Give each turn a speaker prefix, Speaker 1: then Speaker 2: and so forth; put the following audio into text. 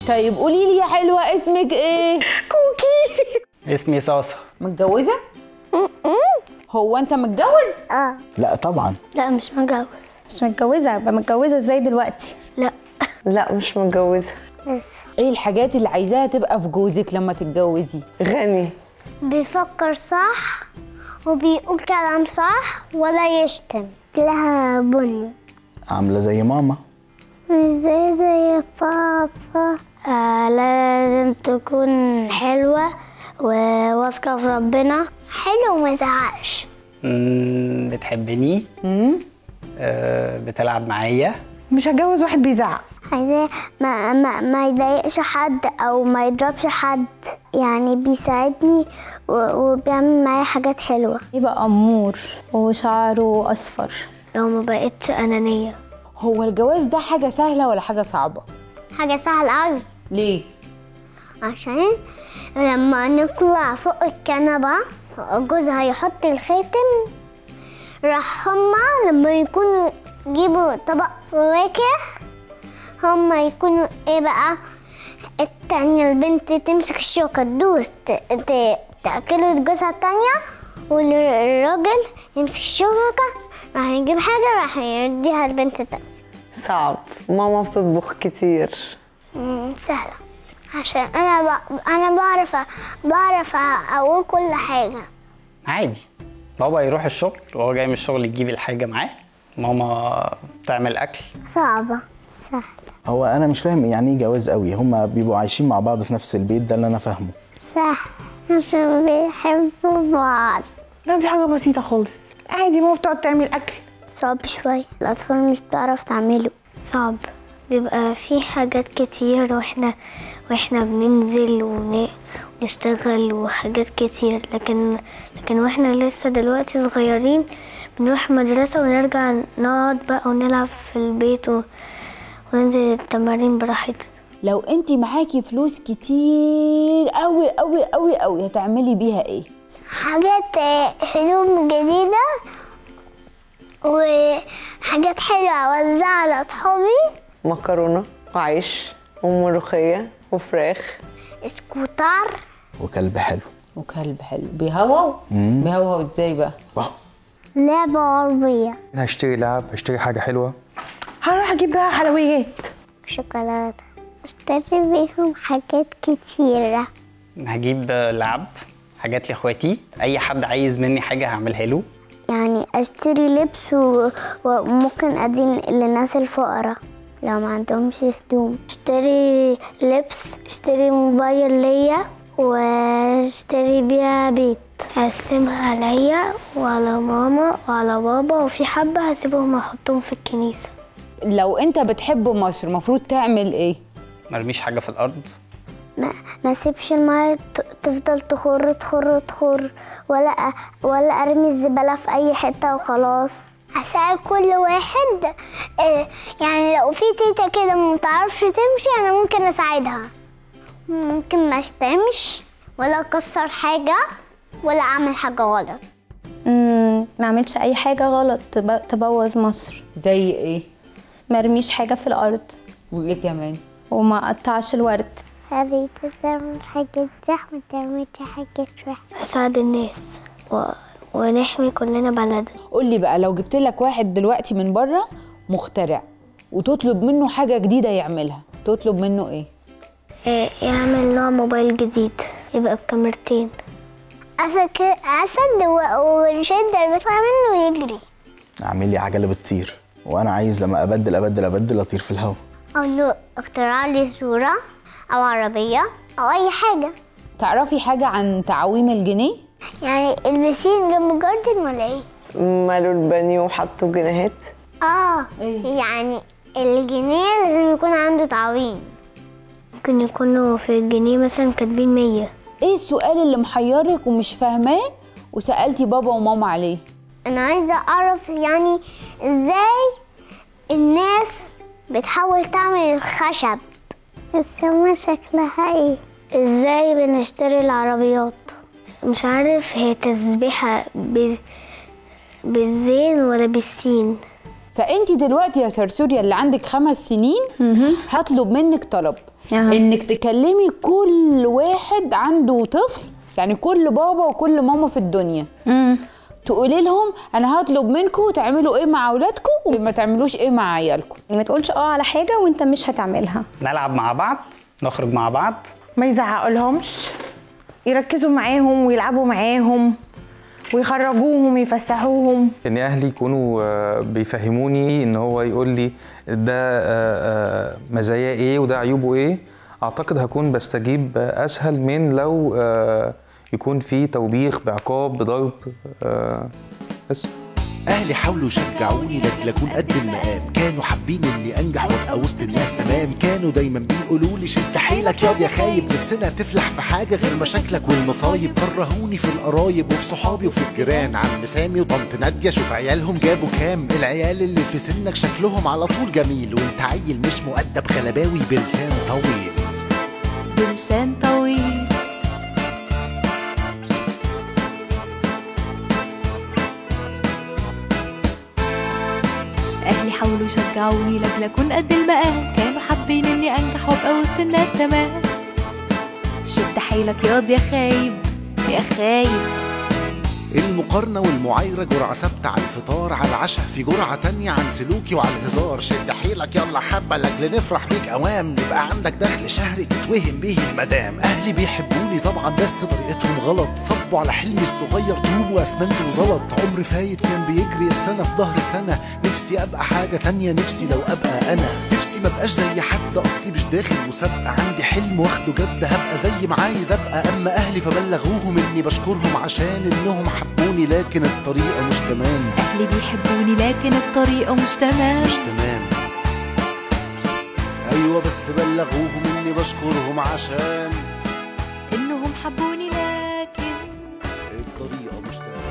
Speaker 1: طيب قولي لي يا حلوه اسمك ايه
Speaker 2: اسمي صاصة
Speaker 1: متجوزه هو انت متجوز
Speaker 3: اه
Speaker 4: لا طبعا
Speaker 3: لا مش متجوز
Speaker 5: مش متجوزه ابقى متجوزه ازاي دلوقتي
Speaker 3: لا
Speaker 6: لا مش متجوزة
Speaker 3: لسه
Speaker 1: ايه الحاجات اللي عايزاها تبقى في جوزك لما تتجوزي
Speaker 6: غني
Speaker 3: بيفكر صح وبيقول كلام صح ولا يشتم لها بني
Speaker 4: عامله زي ماما
Speaker 3: مش زي زي بابا آه لازم تكون حلوة وواثقة في ربنا حلو وما تزعقش
Speaker 2: مم، بتحبني آه بتلعب معايا
Speaker 7: مش هتجوز واحد بيزعق
Speaker 3: عايزاه ما, ما, ما يضايقش حد او ما يضربش حد يعني بيساعدني و- وبيعمل معايا حاجات حلوة
Speaker 5: يبقى امور وشعره اصفر
Speaker 3: لو ما بقتش أنانية
Speaker 1: هو الجواز ده حاجه سهله ولا حاجه صعبه
Speaker 3: حاجة سهلة أوي
Speaker 1: ليه
Speaker 3: عشان لما نطلع فوق الكنبة جوزها يحط الخاتم راح هما لما يكونوا يجيبوا طبق فواكه هما يكونوا ايه بقى التانية البنت تمسك الشوكة تدوس ت- ت- تأكله جوزها التانية والراجل يمسك الشوكة راح يجيب حاجة راح يديها البنت التانية
Speaker 6: صعب ماما بتطبخ كتير
Speaker 3: مم، سهلة عشان أنا ب... أنا بعرف بعرف أقول كل حاجة
Speaker 2: عادي بابا يروح الشغل وهو جاي من الشغل يجيب الحاجة معاه ماما تعمل أكل
Speaker 3: صعبة سهلة
Speaker 4: هو انا مش فاهم يعني ايه جواز قوي هما بيبقوا عايشين مع بعض في نفس البيت ده اللي انا فاهمه
Speaker 3: سهل عشان بيحبوا بعض
Speaker 7: لا دي حاجه بسيطه خالص عادي ماما بتقعد تعمل اكل
Speaker 3: صعب شوية الأطفال مش بتعرف تعمله صعب بيبقى في حاجات كتير واحنا واحنا بننزل ون- ونشتغل وحاجات كتير لكن لكن واحنا لسه دلوقتي صغيرين بنروح مدرسة ونرجع نقعد بقى ونلعب في البيت و... وننزل التمارين براحتنا
Speaker 1: لو انت معاكي فلوس كتير قوي قوي قوي قوي هتعملي بيها ايه
Speaker 3: حاجات هدوم جديدة وحاجات حلوة أوزعها على أصحابي
Speaker 6: مكرونة وعيش وملوخية وفراخ
Speaker 3: سكوتر
Speaker 4: وكلب حلو
Speaker 1: وكلب حلو بيهوهو بيهوهو ازاي بقى
Speaker 4: واو
Speaker 3: لعبة عربية
Speaker 8: هشتري لعب هشتري حاجة حلوة
Speaker 7: هروح اجيب بقى حلويات
Speaker 3: شوكولاتة اشتري بيهم حاجات كتيرة
Speaker 2: هجيب آه، لعب حاجات لاخواتي اي حد عايز مني حاجه هعملها له
Speaker 3: يعني اشتري لبس و- وممكن ادي للناس الفقراء لو ما عندهمش هدوم اشتري لبس اشتري موبايل ليا واشتري بيها بيت هقسمها عليا وعلى ماما وعلى بابا وفي حبة هسيبهم احطهم في الكنيسة
Speaker 1: لو انت بتحب مصر المفروض تعمل ايه
Speaker 2: مرميش حاجه في الارض
Speaker 3: ما ما سيبش المية ت- تفضل تخر تخر تخر ولا أ- ولا ارمي الزبالة في اي حتة وخلاص اساعد كل واحد آه، يعني لو في تيتا كده ما بتعرفش تمشي انا ممكن اساعدها ممكن ما اشتمش ولا اكسر حاجة ولا اعمل حاجة غلط
Speaker 5: امم ما اعملش اي حاجه غلط تب- تبوظ مصر
Speaker 1: زي ايه
Speaker 5: ما ارميش حاجه في الارض
Speaker 1: وايه كمان
Speaker 5: وما اقطعش الورد
Speaker 3: هريت تعمل حاجة صح ما تعملش حاجة صح اساعد الناس و... ونحمي كلنا بلدنا
Speaker 1: قول لي بقى لو جبت لك واحد دلوقتي من بره مخترع وتطلب منه حاجه جديده يعملها تطلب منه ايه
Speaker 3: إيه، يعمل نوع موبايل جديد يبقى بكاميرتين أسد ك- أسد و- ونشد اللي بيطلع منه يجري
Speaker 4: اعمل لي عجله بتطير وانا عايز لما ابدل ابدل ابدل اطير في الهواء
Speaker 3: أو له اختراع لي صورة أو عربية أو أي حاجة
Speaker 1: تعرفي حاجه عن تعويم الجنيه
Speaker 3: يعني البسين جنب جاردن ولا إيه؟
Speaker 6: مالوا البانيو وحطوا جنيهات
Speaker 3: آه يعني الجنيه لازم يكون عنده تعويم ممكن يكونوا في الجنيه مثلا كاتبين مية
Speaker 1: ايه السؤال اللي محيرك ومش فاهماه وسالتي بابا وماما عليه
Speaker 3: انا عايزه اعرف يعني ازاي الناس بتحاول تعمل الخشب السما شكلها ايه ازاي بنشتري العربيات مش عارف هي تسبيحة ب... بالزين ولا بالسين
Speaker 1: فانت دلوقتي يا سرسوريا اللي عندك خمس سنين هطلب منك طلب
Speaker 5: أها.
Speaker 1: انك تكلمي كل واحد عنده طفل يعني كل بابا وكل ماما في الدنيا
Speaker 5: امم
Speaker 1: تقولي لهم انا هطلب منكم تعملوا ايه مع اولادكم وما تعملوش ايه مع عيالكم
Speaker 5: ما تقولش اه على حاجه وانت مش هتعملها
Speaker 2: نلعب مع بعض نخرج مع بعض
Speaker 7: ما يزعقوا لهمش يركزوا معاهم ويلعبوا معاهم ويخرجوهم ويفسحوهم
Speaker 8: ان اهلي يكونوا آه، بيفهموني ان هو يقول لي ده آه، آه، مزاياه ايه وده عيوبه ايه اعتقد هكون بستجيب آه، اسهل من لو آه، يكون في توبيخ بعقاب بضرب آه، بس
Speaker 9: اهلي حاولوا يشجعوني لاجل اكون قد المقام كانوا حابين اني انجح وابقى وسط الناس تمام كانوا دايما بيقولوا لي شد حيلك ياض يا خايب نفسنا تفلح في حاجه غير مشاكلك والمصايب كرهوني في القرايب وفي صحابي وفي الجيران عم سامي وطنط ناديه شوف عيالهم جابوا كام العيال اللي في سنك شكلهم على طول جميل وانت عيل مش مؤدب غلباوي بلسان طويل
Speaker 10: بلسان طويل أهلي حاولوا يشجعوني لاجل أكون قد المقام كانوا حابين إني أنجح وأبقى وسط الناس تمام شد حيلك ياض يا خايب يا خايب
Speaker 9: المقارنة والمعايرة جرعة ثابتة على الفطار على العشاء في جرعة تانية عن سلوكي وعلى الهزار شد حيلك يلا حبة لاجل نفرح بيك أوام يبقى عندك دخل شهري تتوهم بيه المدام أهلي بيحبوني طبعا بس طريقتهم غلط صبوا على حلمي الصغير طوب وأسمنت وزلط عمر فايت كان بيجري السنة في ظهر السنة نفسي أبقى حاجة تانية نفسي لو أبقى أنا نفسي ما بقاش زي حد أصلي مش داخل مسابقة عندي حلم واخده جد هبقى زي ما عايز أبقى أما أهلي فبلغوهم إني بشكرهم عشان إنهم حبوني لكن الطريقة مش تمام
Speaker 10: أهلي بيحبوني لكن الطريقة مش تمام
Speaker 9: مش تمام ايوه بس بلغوهم اني بشكرهم عشان
Speaker 10: إنهم حبوني لكن
Speaker 9: الطريقه مش تمام